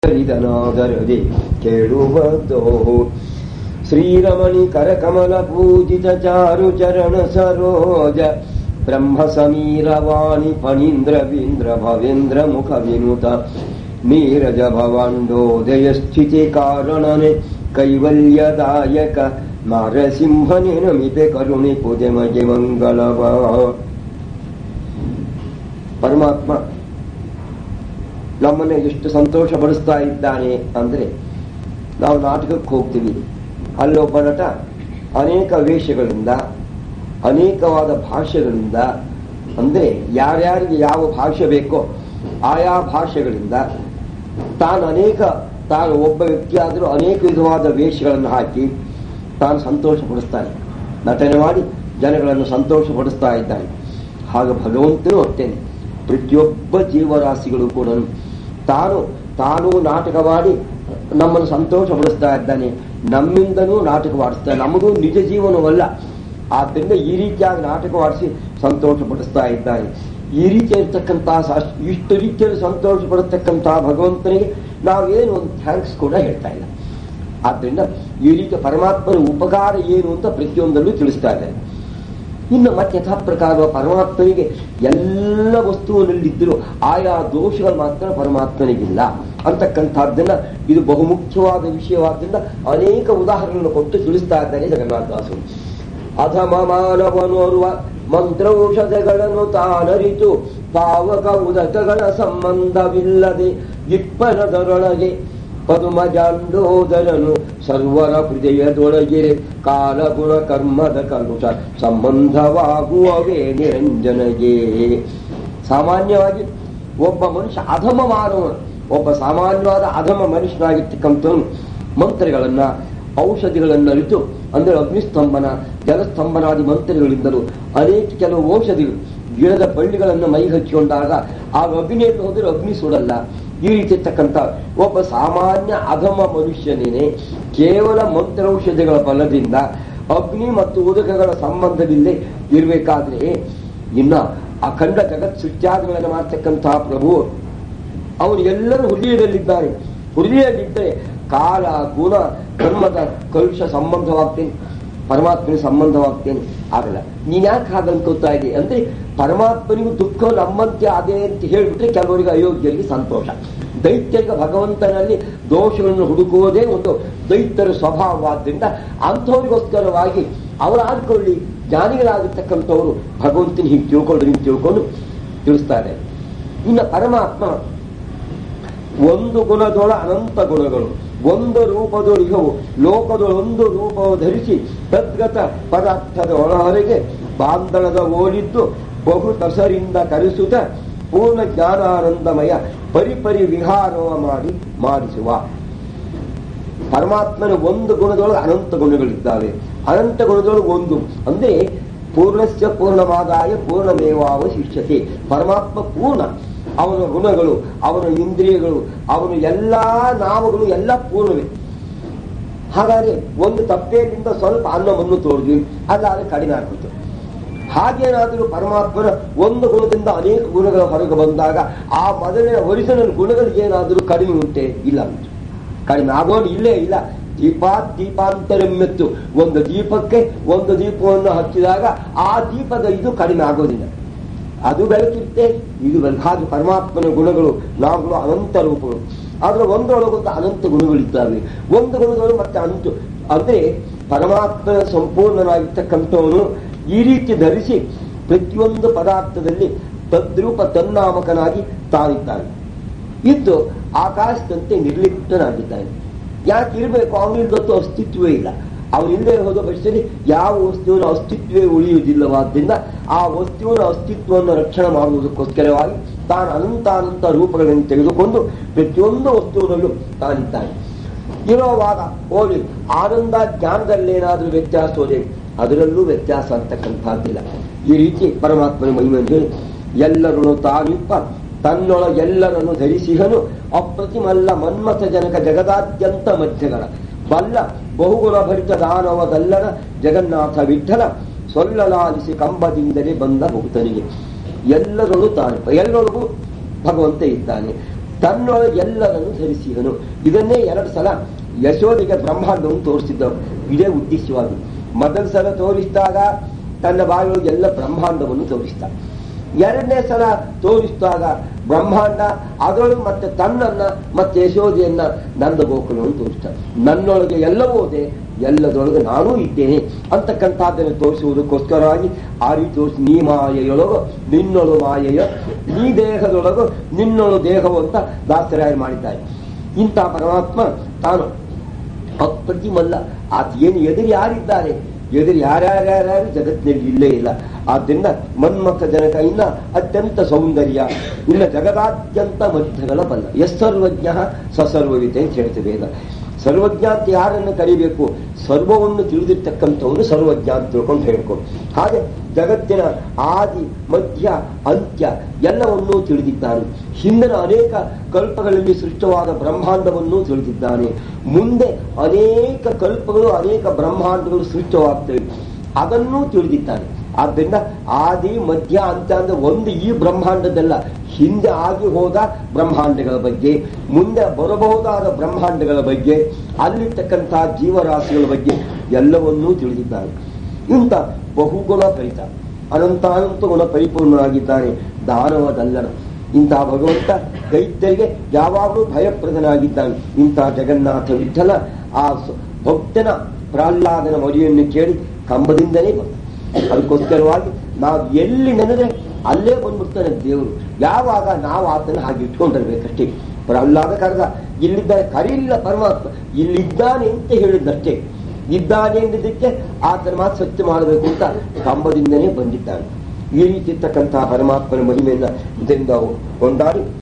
ಹರಿದನಾದರದೆ ಕೇಳುವುದೋ ಶ್ರೀರಮಣಿ ಕರಕಮಲ ಪೂಜಿತ ಚಾರು ಚರಣ ಸರೋಜ ಬ್ರಹ್ಮ ಸಮೀರವಾಣಿ ಫಣೀಂದ್ರವೀಂದ್ರ ಭವೇಂದ್ರ ಮುಖ ವಿನುತ ನೀರಜ ಭವಾಂಡೋದಯ ಸ್ಥಿತಿ ಕಾರಣನೆ ಕೈವಲ್ಯದಾಯಕ ನರಸಿಂಹನೆ ನಮಿತೆ ಕರುಣೆ ಪುದೆಮಗೆ ಮಂಗಳವ ಪರಮಾತ್ಮ ನಮ್ಮನ್ನು ಎಷ್ಟು ಸಂತೋಷ ಪಡಿಸ್ತಾ ಇದ್ದಾನೆ ಅಂದ್ರೆ ನಾವು ನಾಟಕಕ್ಕೆ ಹೋಗ್ತೀವಿ ಅಲ್ಲೊಬ್ಬ ನಟ ಅನೇಕ ವೇಷಗಳಿಂದ ಅನೇಕವಾದ ಭಾಷೆಗಳಿಂದ ಅಂದ್ರೆ ಯಾರ್ಯಾರಿಗೆ ಯಾವ ಭಾಷೆ ಬೇಕೋ ಆಯಾ ಭಾಷೆಗಳಿಂದ ತಾನು ಅನೇಕ ತಾನು ಒಬ್ಬ ವ್ಯಕ್ತಿ ಆದರೂ ಅನೇಕ ವಿಧವಾದ ವೇಷಗಳನ್ನು ಹಾಕಿ ತಾನು ಸಂತೋಷ ಪಡಿಸ್ತಾನೆ ನಟನೆ ಮಾಡಿ ಜನಗಳನ್ನು ಸಂತೋಷ ಪಡಿಸ್ತಾ ಇದ್ದಾನೆ ಹಾಗೆ ಭಗವಂತನು ಅಷ್ಟೇನೆ ಪ್ರತಿಯೊಬ್ಬ ಜೀವರಾಶಿಗಳು ಕೂಡ ತಾನು ತಾನು ನಾಟಕ ಮಾಡಿ ನಮ್ಮನ್ನು ಸಂತೋಷ ಪಡಿಸ್ತಾ ಇದ್ದಾನೆ ನಮ್ಮಿಂದನೂ ನಾಟಕವಾಡಿಸ್ತಾನೆ ನಮಗೂ ನಿಜ ಜೀವನವಲ್ಲ ಆದ್ದರಿಂದ ಈ ರೀತಿಯಾಗಿ ನಾಟಕವಾಡಿಸಿ ಸಂತೋಷ ಪಡಿಸ್ತಾ ಇದ್ದಾನೆ ಈ ರೀತಿ ಇರ್ತಕ್ಕಂತಹ ಇಷ್ಟು ರೀತಿಯಲ್ಲಿ ಸಂತೋಷ ಪಡತಕ್ಕಂತಹ ಭಗವಂತನಿಗೆ ನಾವೇನು ಒಂದು ಥ್ಯಾಂಕ್ಸ್ ಕೂಡ ಹೇಳ್ತಾ ಇಲ್ಲ ಆದ್ರಿಂದ ಈ ರೀತಿಯ ಪರಮಾತ್ಮನ ಉಪಕಾರ ಏನು ಅಂತ ಪ್ರತಿಯೊಂದಲ್ಲೂ ತಿಳಿಸ್ತಾ ಇದ್ದಾರೆ ಇನ್ನು ಮತ್ತೆ ಯಥಾ ಪ್ರಕಾರ ಪರಮಾತ್ಮನಿಗೆ ಎಲ್ಲ ವಸ್ತುವಿನಲ್ಲಿದ್ದರೂ ಆಯಾ ದೋಷಗಳು ಮಾತ್ರ ಪರಮಾತ್ಮನಿಗಿಲ್ಲ ಅಂತಕ್ಕಂಥದ್ದನ್ನ ಇದು ಬಹುಮುಖ್ಯವಾದ ವಿಷಯವಾದ್ದರಿಂದ ಅನೇಕ ಉದಾಹರಣೆಗಳನ್ನು ಕೊಟ್ಟು ತಿಳಿಸ್ತಾ ಇದ್ದಾರೆ ಜಗನ್ನಾಥದಾಸರು ಅಧಮ ಮಾನವನೋರ್ವ ಮಂತ್ರೌಷಧಗಳನ್ನು ತಾನರಿತು ಪಾವಕ ಉದಕಗಳ ಸಂಬಂಧವಿಲ್ಲದೆ ಇಪ್ಪನದರೊಳಗೆ ಪದುಮಜಾಂಡೋದರನು ಸರ್ವರ ಹೃದಯದೊಳಗೆ ಕಾಲಗುಣ ಕರ್ಮದ ಕಲುಷ ಸಂಬಂಧವಾಗುವವೇ ನಿರಂಜನಗೆ ಸಾಮಾನ್ಯವಾಗಿ ಒಬ್ಬ ಮನುಷ್ಯ ಅಧಮ ಮಾನವನು ಒಬ್ಬ ಸಾಮಾನ್ಯವಾದ ಅಧಮ ಮನುಷ್ಯನಾಗಿರ್ತಕ್ಕಂಥವನು ಮಂತ್ರಗಳನ್ನ ಔಷಧಿಗಳನ್ನು ಅರಿತು ಅಂದರೆ ಅಗ್ನಿಸ್ತಂಭನ ಜಲಸ್ತಂಭನಾದಿ ಮಂತ್ರಗಳಿಂದಲೂ ಅನೇಕ ಕೆಲವು ಔಷಧಿಗಳು ಗಿಡದ ಬಳ್ಳಿಗಳನ್ನು ಮೈ ಹಚ್ಚಿಕೊಂಡಾಗ ಆ ಅಗ್ನಿಯಲ್ಲಿ ಹೋದರೆ ಅಗ್ನಿ ಸುಡಲ್ಲ ಈ ರೀತಿ ಇರ್ತಕ್ಕಂಥ ಒಬ್ಬ ಸಾಮಾನ್ಯ ಅಧಮ ಮನುಷ್ಯನೇನೆ ಕೇವಲ ಮಂತ್ರೌಷಧಿಗಳ ಬಲದಿಂದ ಅಗ್ನಿ ಮತ್ತು ಉದಕಗಳ ಸಂಬಂಧವಿಲ್ಲದೆ ಇರಬೇಕಾದ್ರೆ ಇನ್ನ ಅಖಂಡ ಜಗತ್ ಸೃಷ್ಟ್ಯಾದಿಗಳನ್ನು ಮಾಡ್ತಕ್ಕಂತಹ ಪ್ರಭು ಅವನು ಎಲ್ಲರೂ ಹೃದಯದಲ್ಲಿದ್ದಾರೆ ಹೃದಯದಲ್ಲಿದ್ದರೆ ಕಾಲ ಗುಣ ಕರ್ಮದ ಕಲುಷ ಸಂಬಂಧವಾಗ್ತೇನೆ ಪರಮಾತ್ಮನ ಸಂಬಂಧವಾಗ್ತೇನೆ ಆಗಲ್ಲ ನೀನ್ ಯಾಕೆ ಹಾಗನ್ಕೋತಾ ಇದೆ ಅಂದ್ರೆ ಪರಮಾತ್ಮನಿಗೂ ದುಃಖ ನಮ್ಮಂತೆ ಅದೇ ಅಂತ ಹೇಳ್ಬಿಟ್ರೆ ಕೆಲವರಿಗೆ ಅಯೋಗ್ಯರಿಗೆ ಸಂತೋಷ ದೈತ್ಯರಿಗೆ ಭಗವಂತನಲ್ಲಿ ದೋಷಗಳನ್ನು ಹುಡುಕುವುದೇ ಒಂದು ದೈತ್ಯರ ಸ್ವಭಾವವಾದ್ರಿಂದ ಅಂಥವ್ರಿಗೋಸ್ಕರವಾಗಿ ಅವರು ಆಡ್ಕೊಳ್ಳಿ ಜ್ಞಾನಿಗಳಾಗಿರ್ತಕ್ಕಂಥವ್ರು ಭಗವಂತನ ಹೀಗೆ ತಿಳ್ಕೊಂಡು ಹಿಂಗೆ ತಿಳ್ಕೊಂಡು ತಿಳಿಸ್ತಾ ಇದ್ದಾರೆ ಇನ್ನು ಪರಮಾತ್ಮ ಒಂದು ಗುಣದೊಳ ಅನಂತ ಗುಣಗಳು ಒಂದು ರೂಪದೊಳಗವು ಲೋಕದೊಳೊಂದು ರೂಪವು ಧರಿಸಿ ತದ್ಗತ ಪದಾರ್ಥದ ಒಳಹೊರಗೆ ಬಾಂಧಳದ ಓಲಿದ್ದು ಬಹು ತಸರಿಂದ ಕರೆಸುತ್ತ ಪೂರ್ಣ ಜ್ಞಾನಾನಂದಮಯ ಪರಿಪರಿ ವಿಹಾರವ ಮಾಡಿ ಮಾಡಿಸುವ ಪರಮಾತ್ಮನ ಒಂದು ಗುಣದೊಳಗೆ ಅನಂತ ಗುಣಗಳಿದ್ದಾವೆ ಅನಂತ ಗುಣದೊಳಗೆ ಒಂದು ಅಂದ್ರೆ ಪೂರ್ಣಸ್ಯ ಪೂರ್ಣವಾದಾಯ ಪೂರ್ಣಮೇವಾವಶಿಷ್ಯತೆ ಪರಮಾತ್ಮ ಪೂರ್ಣ ಅವನ ಗುಣಗಳು ಅವನ ಇಂದ್ರಿಯಗಳು ಅವನ ಎಲ್ಲಾ ನಾಮಗಳು ಎಲ್ಲ ಪೂರ್ಣವೇ ಹಾಗಾದ್ರೆ ಒಂದು ತಪ್ಪೆಯಿಂದ ಸ್ವಲ್ಪ ಅನ್ನವನ್ನು ತೋರಿದ್ವಿ ಅಲ್ಲಾದ್ರೆ ಕಡಿಮೆ ಆಗ್ಬಿಟ್ಟು ಹಾಗೇನಾದರೂ ಪರಮಾತ್ಮನ ಒಂದು ಗುಣದಿಂದ ಅನೇಕ ಗುಣಗಳ ಹೊರಗೆ ಬಂದಾಗ ಆ ಮೊದಲಿನ ಒರಿಜಿನಲ್ ಗುಣಗಳಿಗೆ ಏನಾದರೂ ಕಡಿಮೆ ಉಂಟೆ ಇಲ್ಲ ಅಂತ ಕಡಿಮೆ ಆಗೋದು ಇಲ್ಲೇ ಇಲ್ಲ ದೀಪ ದೀಪಾಂತರಮ್ಮೆತ್ತು ಒಂದು ದೀಪಕ್ಕೆ ಒಂದು ದೀಪವನ್ನು ಹಚ್ಚಿದಾಗ ಆ ದೀಪದ ಇದು ಕಡಿಮೆ ಆಗೋದಿಲ್ಲ ಅದು ಬೆಳಕಿರುತ್ತೆ ಇದು ಬೆಳಕು ಹಾಗೆ ಪರಮಾತ್ಮನ ಗುಣಗಳು ನಾವುಗಳು ಅನಂತ ರೂಪಗಳು ಆದ್ರೆ ಒಂದರೊಳಗೊಂದು ಅನಂತ ಗುಣಗಳಿದ್ದಾವೆ ಒಂದು ಗುಣಗಳು ಮತ್ತೆ ಅನಂತ ಅಂದ್ರೆ ಪರಮಾತ್ಮನ ಸಂಪೂರ್ಣನಾಗಿರ್ತಕ್ಕಂಥವನು ಈ ರೀತಿ ಧರಿಸಿ ಪ್ರತಿಯೊಂದು ಪದಾರ್ಥದಲ್ಲಿ ತದ್ರೂಪ ತನ್ನಾಮಕನಾಗಿ ತಾನಿದ್ದಾನೆ ಇದ್ದು ಆಕಾಶದಂತೆ ನಿರ್ಲಿಪ್ತನಾಗಿದ್ದಾನೆ ಯಾಕೆ ಇರಬೇಕು ಅವನಿಲ್ಲದತ್ತು ಅಸ್ತಿತ್ವವೇ ಇಲ್ಲ ಅವನಿಲ್ಲದೆ ಹೋದ ಪಕ್ಷದಲ್ಲಿ ಯಾವ ವಸ್ತುವಿನ ಅಸ್ತಿತ್ವವೇ ಉಳಿಯುವುದಿಲ್ಲವಾದ್ದರಿಂದ ಆ ವಸ್ತುವಿನ ಅಸ್ತಿತ್ವವನ್ನು ರಕ್ಷಣೆ ಮಾಡುವುದಕ್ಕೋಸ್ಕರವಾಗಿ ತಾನು ಅನಂತ ಅನಂತ ರೂಪಗಳನ್ನು ತೆಗೆದುಕೊಂಡು ಪ್ರತಿಯೊಂದು ವಸ್ತುವಿನಲ್ಲೂ ತಾನಿದ್ದಾನೆ ಇರೋವಾಗ ಹೋಗಿ ಆನಂದ ಜ್ಞಾನದಲ್ಲೇನಾದರೂ ವ್ಯತ್ಯಾಸೋದೆ ಅದರಲ್ಲೂ ವ್ಯತ್ಯಾಸ ಅಂತಕ್ಕಂಥದ್ದಿಲ್ಲ ಈ ರೀತಿ ಪರಮಾತ್ಮನ ಮಹಿಮೆಯನ್ನು ಹೇಳಿ ಎಲ್ಲರನ್ನು ತಾವಿಪ್ಪ ತನ್ನೊಳಗೆಲ್ಲರನ್ನು ಧರಿಸಿಹನು ಅಪ್ರತಿಮಲ್ಲ ಮನ್ಮಥ ಜನಕ ಜಗದಾದ್ಯಂತ ಮಧ್ಯಗಳ ಬಲ್ಲ ಬಹುಗುಣ ಭರಿತ ದಾನವದಲ್ಲರ ಜಗನ್ನಾಥ ವಿಠಲ ಸೊಲ್ಲಲಾಲಿಸಿ ಕಂಬದಿಂದಲೇ ಬಂದ ಭಕ್ತನಿಗೆ ಎಲ್ಲರಲ್ಲೂ ತಾನು ಎಲ್ಲರಿಗೂ ಭಗವಂತ ಇದ್ದಾನೆ ತನ್ನೊಳಗೆ ಎಲ್ಲರನ್ನು ಧರಿಸಿದನು ಇದನ್ನೇ ಎರಡು ಸಲ ಯಶೋದಿಗೆ ಬ್ರಹ್ಮಾಂಡವನ್ನು ತೋರಿಸಿದ್ದವು ಇದೇ ಉದ್ದೇಶವಾಗಿ ಮೊದಲ ಸಲ ತೋರಿಸಿದಾಗ ತನ್ನ ಬಾಯಿಯೊಳಗೆ ಎಲ್ಲ ಬ್ರಹ್ಮಾಂಡವನ್ನು ತೋರಿಸ್ತ ಎರಡನೇ ಸಲ ತೋರಿಸಿದಾಗ ಬ್ರಹ್ಮಾಂಡ ಅದರೊಳಗೆ ಮತ್ತೆ ತನ್ನನ್ನ ಮತ್ತೆ ಯಶೋದಿಯನ್ನ ನಂದ ಗೋಕುಲವನ್ನು ತೋರಿಸ್ತಾರೆ ನನ್ನೊಳಗೆ ಎಲ್ಲವೂ ಇದೆ ಎಲ್ಲದರೊಳಗೆ ನಾನೂ ಇದ್ದೇನೆ ಅಂತಕ್ಕಂಥದ್ದನ್ನು ತೋರಿಸುವುದಕ್ಕೋಸ್ಕರವಾಗಿ ಆ ರೀತಿ ತೋರಿಸಿ ನೀ ಮಾಯೆಯೊಳಗು ನಿನ್ನೊಳು ಮಾಯೆಯ ನೀ ದೇಹದೊಳಗು ನಿನ್ನೊಳು ದೇಹವು ಅಂತ ದಾಸರಾಯ ಮಾಡಿದ್ದಾರೆ ಇಂಥ ಪರಮಾತ್ಮ ತಾನು ಅಪ್ರತಿಮಲ್ಲ ಆತ ಏನು ಎದುರು ಯಾರಿದ್ದಾರೆ ಎದುರು ಯಾರ್ಯಾರ್ಯಾರ್ಯಾರು ಜಗತ್ತಿನಲ್ಲಿ ಇಲ್ಲೇ ಇಲ್ಲ ಆದ್ದರಿಂದ ಮನ್ಮಥ ಜನಕ ಇನ್ನ ಅತ್ಯಂತ ಸೌಂದರ್ಯ ಇನ್ನ ಜಗದಾದ್ಯಂತ ಮಧ್ಯಗಳ ಬಲ್ಲ ಎಸ್ ಸರ್ವಜ್ಞ ಸಸರ್ವವಿತೆ ಅಂತ ಹೇಳ್ತೇವೆ ವೇದ ಸರ್ವಜ್ಞ ಅಂತ ಯಾರನ್ನು ಕರಿಬೇಕು ಸರ್ವವನ್ನು ತಿಳಿದಿರ್ತಕ್ಕಂಥವನು ಸರ್ವಜ್ಞ ಅಂತ ತಿಳ್ಕೊಂಡು ಹೇಳ್ಕೊ ಹಾಗೆ ಜಗತ್ತಿನ ಆದಿ ಮಧ್ಯ ಅಂತ್ಯ ಎಲ್ಲವನ್ನೂ ತಿಳಿದಿದ್ದಾನೆ ಹಿಂದಿನ ಅನೇಕ ಕಲ್ಪಗಳಲ್ಲಿ ಸೃಷ್ಟವಾದ ಬ್ರಹ್ಮಾಂಡವನ್ನು ತಿಳಿದಿದ್ದಾನೆ ಮುಂದೆ ಅನೇಕ ಕಲ್ಪಗಳು ಅನೇಕ ಬ್ರಹ್ಮಾಂಡಗಳು ಸೃಷ್ಟವಾಗ್ತವೆ ಅದನ್ನೂ ತಿಳಿದಿದ್ದಾನೆ ಆದ್ದರಿಂದ ಆದಿ ಮಧ್ಯ ಅಂತ್ಯ ಅಂದ್ರೆ ಒಂದು ಈ ಬ್ರಹ್ಮಾಂಡದಲ್ಲ ಹಿಂದೆ ಆಗಿ ಹೋದ ಬ್ರಹ್ಮಾಂಡಗಳ ಬಗ್ಗೆ ಮುಂದೆ ಬರಬಹುದಾದ ಬ್ರಹ್ಮಾಂಡಗಳ ಬಗ್ಗೆ ಅಲ್ಲಿರ್ತಕ್ಕಂತಹ ಜೀವರಾಶಿಗಳ ಬಗ್ಗೆ ಎಲ್ಲವನ್ನೂ ತಿಳಿದಿದ್ದಾನೆ ಇಂಥ ಬಹುಗುಣ ಫಲಿತ ಅನಂತಾನಂತ ಗುಣ ಪರಿಪೂರ್ಣನಾಗಿದ್ದಾನೆ ದಾನವದಲ್ಲನ ಇಂತಹ ಭಗವಂತ ದೈತ್ಯರಿಗೆ ಯಾವಾಗಲೂ ಭಯಪ್ರದನಾಗಿದ್ದಾನೆ ಇಂತಹ ಜಗನ್ನಾಥ ವಿಠಲ ಆ ಸ- ಭಕ್ತನ ಪ್ರಹ್ಲಾದನ ಮರಿಯನ್ನು ಕೇಳಿ ಕಂಬದಿಂದಲೇ ಬಂದ ಅದಕ್ಕೋಸ್ಕರವಾಗಿ ನಾವು ಎಲ್ಲಿ ನೆನೆದ್ರೆ ಅಲ್ಲೇ ಬಂದ್ಬಿಡ್ತಾನೆ ದೇವರು ಯಾವಾಗ ನಾವು ಆತನ ಹಾಗೆ ಇಟ್ಕೊಂಡಿರ್ಬೇಕಷ್ಟೇ ಪ್ರಹ್ಲಾದ ಕರೆದ ಇಲ್ಲಿದ್ದಾನೆ ಕರೀಲಿಲ್ಲ ಪರಮಾತ್ಮ ಇಲ್ಲಿದ್ದಾನೆ ಅಂತ ಹೇಳಿದ್ದಷ್ಟೇ ಇದ್ದಾನೆ ಎಂದಿದ್ದಕ್ಕೆ ಆತನ ಮಾತು ಸತ್ಯ ಮಾಡಬೇಕು ಅಂತ ಕಂಬದಿಂದನೇ ಬಂದಿದ್ದಾನೆ ಈ ರೀತಿ ಇರ್ತಕ್ಕಂತಹ ಪರಮಾತ್ಮನ ಮಹಿಮೆಯನ್ನ ಇದರಿಂದ ಕೊಂಡಾಡಿ